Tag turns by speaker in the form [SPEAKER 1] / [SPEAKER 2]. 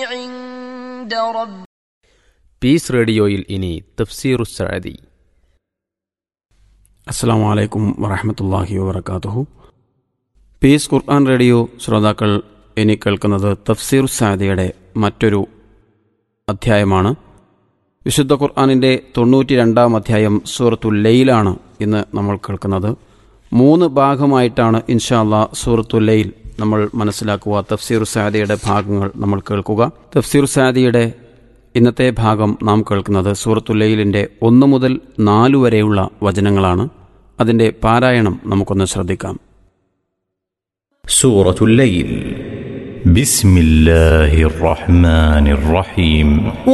[SPEAKER 1] عند رب
[SPEAKER 2] piece റേഡിയോയിൽ ഇനി തഫ്സീറു സഅദി
[SPEAKER 3] അസ്സാം വലൈക്കും വറഹമത്തല്ലാഹി വബർക്കാത്തുഹു പീസ് ഖുർആൻ റേഡിയോ ശ്രോതാക്കൾ ഇനി കേൾക്കുന്നത് തഫ്സീർ സാദിയുടെ മറ്റൊരു അധ്യായമാണ് വിശുദ്ധ ഖുർആാനിൻ്റെ തൊണ്ണൂറ്റി രണ്ടാം അധ്യായം സൂറത്തുൽ ലൈലാണ് ഇന്ന് നമ്മൾ കേൾക്കുന്നത് മൂന്ന് ഭാഗമായിട്ടാണ് ഇൻഷാല്ല സൂറത്തുൽ ലൈൽ നമ്മൾ മനസ്സിലാക്കുക തഫ്സീർ സാദിയുടെ ഭാഗങ്ങൾ നമ്മൾ കേൾക്കുക തഫ്സീർ സാദിയുടെ ഇന്നത്തെ ഭാഗം നാം കേൾക്കുന്നത് സൂറത്തുല്ലയിലിൻ്റെ ഒന്ന് മുതൽ നാലു വരെയുള്ള വചനങ്ങളാണ് അതിൻ്റെ പാരായണം നമുക്കൊന്ന് ശ്രദ്ധിക്കാം
[SPEAKER 4] سورة الليل بسم الله الرحمن الرحيم